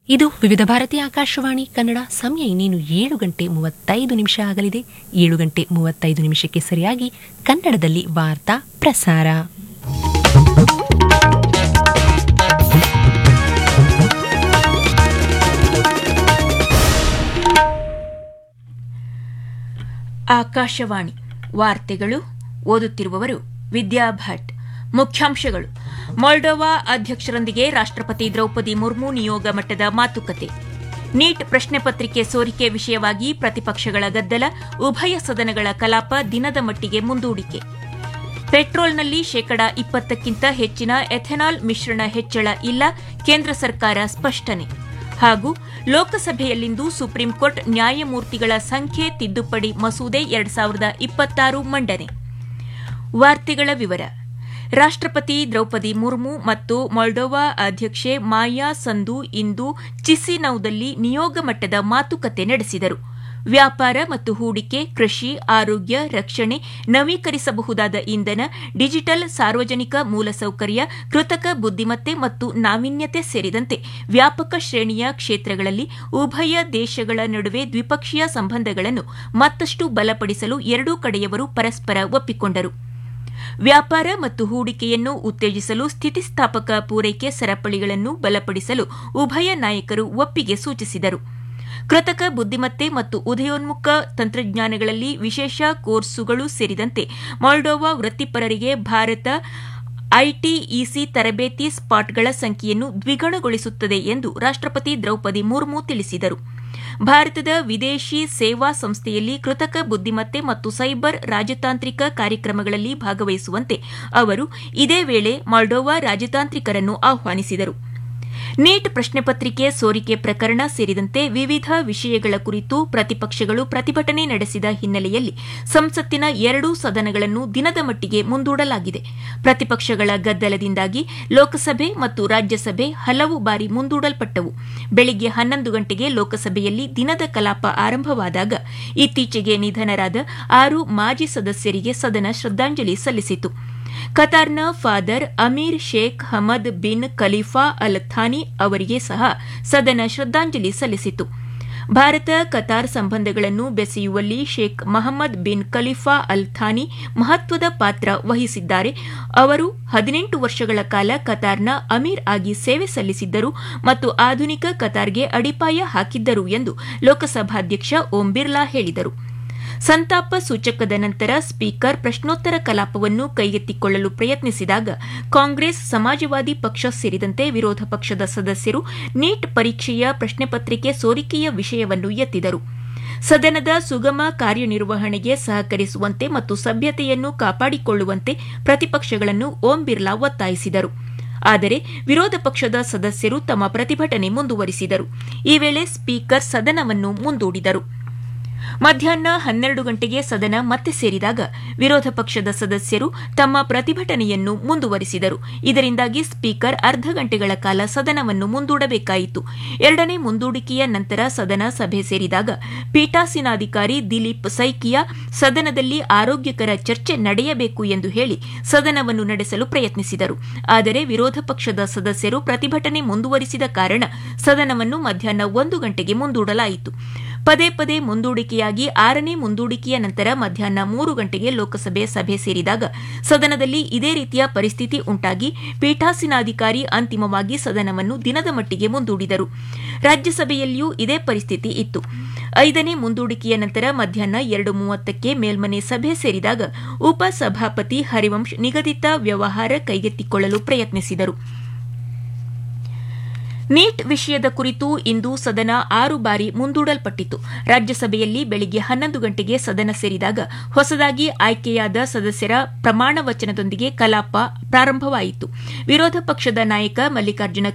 ಇದು ವಿವಿಧ ಭಾರತೀಯ ಆಕಾಶವಾಣಿ ಕನ್ನಡ ಸಮಯ ಇನ್ನೇನು ಏಳು ಗಂಟೆ ಮೂವತ್ತೈದು ನಿಮಿಷ ಆಗಲಿದೆ ಏಳು ಗಂಟೆ ಮೂವತ್ತೈದು ನಿಮಿಷಕ್ಕೆ ಸರಿಯಾಗಿ ಕನ್ನಡದಲ್ಲಿ ವಾರ್ತಾ ಪ್ರಸಾರ ಆಕಾಶವಾಣಿ ವಾರ್ತೆಗಳು ಓದುತ್ತಿರುವವರು ವಿದ್ಯಾ ಭಟ್ ಮುಖ್ಯಾಂಶಗಳು ಮೊಲ್ಡೋವಾ ಅಧ್ಯಕ್ಷರೊಂದಿಗೆ ರಾಷ್ಟ್ರಪತಿ ದ್ರೌಪದಿ ಮುರ್ಮು ನಿಯೋಗ ಮಟ್ಟದ ಮಾತುಕತೆ ನೀಟ್ ಪ್ರಶ್ನೆ ಪತ್ರಿಕೆ ಸೋರಿಕೆ ವಿಷಯವಾಗಿ ಪ್ರತಿಪಕ್ಷಗಳ ಗದ್ದಲ ಉಭಯ ಸದನಗಳ ಕಲಾಪ ದಿನದ ಮಟ್ಟಿಗೆ ಮುಂದೂಡಿಕೆ ಪೆಟ್ರೋಲ್ನಲ್ಲಿ ಶೇಕಡ ಇಪ್ಪತ್ತಕ್ಕಿಂತ ಹೆಚ್ಚಿನ ಎಥೆನಾಲ್ ಮಿಶ್ರಣ ಹೆಚ್ಚಳ ಇಲ್ಲ ಕೇಂದ್ರ ಸರ್ಕಾರ ಸ್ಪಷ್ಟನೆ ಹಾಗೂ ಲೋಕಸಭೆಯಲ್ಲಿಂದು ಸುಪ್ರೀಂಕೋರ್ಟ್ ನ್ಯಾಯಮೂರ್ತಿಗಳ ಸಂಖ್ಯೆ ತಿದ್ದುಪಡಿ ಮಸೂದೆ ಎರಡ್ ಸಾವಿರದ ಇಪ್ಪತ್ತಾರು ಮಂಡನೆ ವಾರ್ತೆಗಳ ವಿವರ ರಾಷ್ಟ್ರಪತಿ ದ್ರೌಪದಿ ಮುರ್ಮು ಮತ್ತು ಮೊಲ್ಡೋವಾ ಅಧ್ಯಕ್ಷೆ ಮಾಯಾ ಸಂದು ಇಂದು ಚಿಸಿನೌದಲ್ಲಿ ನಿಯೋಗ ಮಟ್ಟದ ಮಾತುಕತೆ ನಡೆಸಿದರು ವ್ಯಾಪಾರ ಮತ್ತು ಹೂಡಿಕೆ ಕೃಷಿ ಆರೋಗ್ಯ ರಕ್ಷಣೆ ನವೀಕರಿಸಬಹುದಾದ ಇಂಧನ ಡಿಜಿಟಲ್ ಸಾರ್ವಜನಿಕ ಮೂಲಸೌಕರ್ಯ ಕೃತಕ ಬುದ್ದಿಮತ್ತೆ ಮತ್ತು ನಾವೀನ್ಯತೆ ಸೇರಿದಂತೆ ವ್ಯಾಪಕ ಶ್ರೇಣಿಯ ಕ್ಷೇತ್ರಗಳಲ್ಲಿ ಉಭಯ ದೇಶಗಳ ನಡುವೆ ದ್ವಿಪಕ್ಷೀಯ ಸಂಬಂಧಗಳನ್ನು ಮತ್ತಷ್ಟು ಬಲಪಡಿಸಲು ಎರಡೂ ಕಡೆಯವರು ಪರಸ್ಪರ ಒಪ್ಪಿಕೊಂಡರು ವ್ಯಾಪಾರ ಮತ್ತು ಹೂಡಿಕೆಯನ್ನು ಉತ್ತೇಜಿಸಲು ಸ್ಥಿತಿಸ್ಥಾಪಕ ಪೂರೈಕೆ ಸರಪಳಿಗಳನ್ನು ಬಲಪಡಿಸಲು ಉಭಯ ನಾಯಕರು ಒಪ್ಪಿಗೆ ಸೂಚಿಸಿದರು ಕೃತಕ ಬುದ್ದಿಮತ್ತೆ ಮತ್ತು ಉದಯೋನ್ಮುಖ ತಂತ್ರಜ್ಞಾನಗಳಲ್ಲಿ ವಿಶೇಷ ಕೋರ್ಸುಗಳು ಸೇರಿದಂತೆ ಮಾಲ್ಡೋವಾ ವೃತ್ತಿಪರರಿಗೆ ಭಾರತ ಐಟಿಇಸಿ ತರಬೇತಿ ಸ್ಪಾಟ್ಗಳ ಸಂಖ್ಯೆಯನ್ನು ದ್ವಿಗುಣಗೊಳಿಸುತ್ತದೆ ಎಂದು ರಾಷ್ಟ್ರಪತಿ ದ್ರೌಪದಿ ಮುರ್ಮು ತಿಳಿಸಿದರು ಭಾರತದ ವಿದೇಶಿ ಸೇವಾ ಸಂಸ್ಥೆಯಲ್ಲಿ ಕೃತಕ ಬುದ್ದಿಮತ್ತೆ ಮತ್ತು ಸೈಬರ್ ರಾಜತಾಂತ್ರಿಕ ಕಾರ್ಯಕ್ರಮಗಳಲ್ಲಿ ಭಾಗವಹಿಸುವಂತೆ ಅವರು ಇದೇ ವೇಳೆ ಮಾಲ್ಡೋವಾ ರಾಜತಾಂತ್ರಿಕರನ್ನು ಆಹ್ವಾನಿಸಿದರು ನೀಟ್ ಪ್ರಶ್ನೆ ಪತ್ರಿಕೆ ಸೋರಿಕೆ ಪ್ರಕರಣ ಸೇರಿದಂತೆ ವಿವಿಧ ವಿಷಯಗಳ ಕುರಿತು ಪ್ರತಿಪಕ್ಷಗಳು ಪ್ರತಿಭಟನೆ ನಡೆಸಿದ ಹಿನ್ನೆಲೆಯಲ್ಲಿ ಸಂಸತ್ತಿನ ಎರಡೂ ಸದನಗಳನ್ನು ದಿನದ ಮಟ್ಟಿಗೆ ಮುಂದೂಡಲಾಗಿದೆ ಪ್ರತಿಪಕ್ಷಗಳ ಗದ್ದಲದಿಂದಾಗಿ ಲೋಕಸಭೆ ಮತ್ತು ರಾಜ್ಯಸಭೆ ಹಲವು ಬಾರಿ ಮುಂದೂಡಲ್ಪಟ್ಟವು ಬೆಳಿಗ್ಗೆ ಹನ್ನೊಂದು ಗಂಟೆಗೆ ಲೋಕಸಭೆಯಲ್ಲಿ ದಿನದ ಕಲಾಪ ಆರಂಭವಾದಾಗ ಇತ್ತೀಚೆಗೆ ನಿಧನರಾದ ಆರು ಮಾಜಿ ಸದಸ್ಯರಿಗೆ ಸದನ ಶ್ರದ್ದಾಂಜಲಿ ಸಲ್ಲಿಸಿತು ಕತಾರ್ನ father Amir Sheikh Hamad bin Khalifa Al Thani ಅವರಿಗೆ ಸಹ ಸದನ ಶ್ರದ್ದಾಂಜಲಿ ಸಲ್ಲಿಸಿತು ಭಾರತ ಕತಾರ್ ಸಂಬಂಧಗಳನ್ನು ಬೆಸೆಯುವಲ್ಲಿ Sheikh Mohammed bin Khalifa Al Thani ಮಹತ್ವದ ಪಾತ್ರ ವಹಿಸಿದ್ದಾರೆ ಅವರು ಹದಿನೆಂಟು ವರ್ಷಗಳ ಕಾಲ ಕತಾರ್ನ ಅಮೀರ್ ಆಗಿ ಸೇವೆ ಸಲ್ಲಿಸಿದ್ದರು ಮತ್ತು ಆಧುನಿಕ ಕತಾರ್ಗೆ ಅಡಿಪಾಯ ಹಾಕಿದ್ದರು ಎಂದು ಲೋಕಸಭಾಧ್ಯಕ್ಷ ಓಂ ಬಿರ್ಲಾ ಹೇಳಿದರು ಸಂತಾಪ ಸೂಚಕದ ನಂತರ ಸ್ಪೀಕರ್ ಪ್ರಶ್ನೋತ್ತರ ಕಲಾಪವನ್ನು ಕೈಗೆತ್ತಿಕೊಳ್ಳಲು ಪ್ರಯತ್ನಿಸಿದಾಗ ಕಾಂಗ್ರೆಸ್ ಸಮಾಜವಾದಿ ಪಕ್ಷ ಸೇರಿದಂತೆ ವಿರೋಧ ಪಕ್ಷದ ಸದಸ್ಯರು ನೀಟ್ ಪರೀಕ್ಷೆಯ ಪ್ರಶ್ನೆ ಪತ್ರಿಕೆ ಸೋರಿಕೆಯ ವಿಷಯವನ್ನು ಎತ್ತಿದರು ಸದನದ ಸುಗಮ ಕಾರ್ಯನಿರ್ವಹಣೆಗೆ ಸಹಕರಿಸುವಂತೆ ಮತ್ತು ಸಭ್ಯತೆಯನ್ನು ಕಾಪಾಡಿಕೊಳ್ಳುವಂತೆ ಪ್ರತಿಪಕ್ಷಗಳನ್ನು ಓಂ ಬಿರ್ಲಾ ಒತ್ತಾಯಿಸಿದರು ಆದರೆ ವಿರೋಧ ಪಕ್ಷದ ಸದಸ್ಯರು ತಮ್ಮ ಪ್ರತಿಭಟನೆ ಮುಂದುವರಿಸಿದರು ಈ ವೇಳೆ ಸ್ಪೀಕರ್ ಸದನವನ್ನು ಮುಂದೂಡಿದರು ಮಧ್ಯಾಹ್ನ ಹನ್ನೆರಡು ಗಂಟೆಗೆ ಸದನ ಮತ್ತೆ ಸೇರಿದಾಗ ವಿರೋಧ ಪಕ್ಷದ ಸದಸ್ಯರು ತಮ್ಮ ಪ್ರತಿಭಟನೆಯನ್ನು ಮುಂದುವರಿಸಿದರು ಇದರಿಂದಾಗಿ ಸ್ಪೀಕರ್ ಅರ್ಧ ಗಂಟೆಗಳ ಕಾಲ ಸದನವನ್ನು ಮುಂದೂಡಬೇಕಾಯಿತು ಎರಡನೇ ಮುಂದೂಡಿಕೆಯ ನಂತರ ಸದನ ಸಭೆ ಸೇರಿದಾಗ ಪೀಠಾಸೀನಾಧಿಕಾರಿ ದಿಲೀಪ್ ಸೈಕಿಯಾ ಸದನದಲ್ಲಿ ಆರೋಗ್ಯಕರ ಚರ್ಚೆ ನಡೆಯಬೇಕು ಎಂದು ಹೇಳಿ ಸದನವನ್ನು ನಡೆಸಲು ಪ್ರಯತ್ನಿಸಿದರು ಆದರೆ ವಿರೋಧ ಪಕ್ಷದ ಸದಸ್ಯರು ಪ್ರತಿಭಟನೆ ಮುಂದುವರಿಸಿದ ಕಾರಣ ಸದನವನ್ನು ಮಧ್ಯಾಹ್ನ ಒಂದು ಗಂಟೆಗೆ ಮುಂದೂಡಲಾಯಿತು ಪದೇ ಪದೇ ಮುಂದೂಡಿಕೆಯಾಗಿ ಆರನೇ ಮುಂದೂಡಿಕೆಯ ನಂತರ ಮಧ್ಯಾಹ್ನ ಮೂರು ಗಂಟೆಗೆ ಲೋಕಸಭೆ ಸಭೆ ಸೇರಿದಾಗ ಸದನದಲ್ಲಿ ಇದೇ ರೀತಿಯ ಪರಿಸ್ಥಿತಿ ಉಂಟಾಗಿ ಪೀಠಾಸೀನಾಧಿಕಾರಿ ಅಂತಿಮವಾಗಿ ಸದನವನ್ನು ದಿನದ ಮಟ್ಟಿಗೆ ಮುಂದೂಡಿದರು ರಾಜ್ಯಸಭೆಯಲ್ಲಿಯೂ ಇದೇ ಪರಿಸ್ಥಿತಿ ಇತ್ತು ಐದನೇ ಮುಂದೂಡಿಕೆಯ ನಂತರ ಮಧ್ಯಾಹ್ನ ಎರಡು ಮೂವತ್ತಕ್ಕೆ ಮೇಲ್ಮನೆ ಸಭೆ ಸೇರಿದಾಗ ಉಪಸಭಾಪತಿ ಹರಿವಂಶ್ ನಿಗದಿತ ವ್ಯವಹಾರ ಕೈಗೆತ್ತಿಕೊಳ್ಳಲು ಪ್ರಯತ್ನಿಸಿದರು ನೀಟ್ ವಿಷಯದ ಕುರಿತು ಇಂದು ಸದನ ಆರು ಬಾರಿ ಮುಂದೂಡಲ್ಪಟ್ಟಿತು ರಾಜ್ಯಸಭೆಯಲ್ಲಿ ಬೆಳಿಗ್ಗೆ ಹನ್ನೊಂದು ಗಂಟೆಗೆ ಸದನ ಸೇರಿದಾಗ ಹೊಸದಾಗಿ ಆಯ್ಕೆಯಾದ ಸದಸ್ಯರ ಪ್ರಮಾಣ ವಚನದೊಂದಿಗೆ ಕಲಾಪ ಪ್ರಾರಂಭವಾಯಿತು ವಿರೋಧ ಪಕ್ಷದ ನಾಯಕ ಮಲ್ಲಿಕಾರ್ಜುನ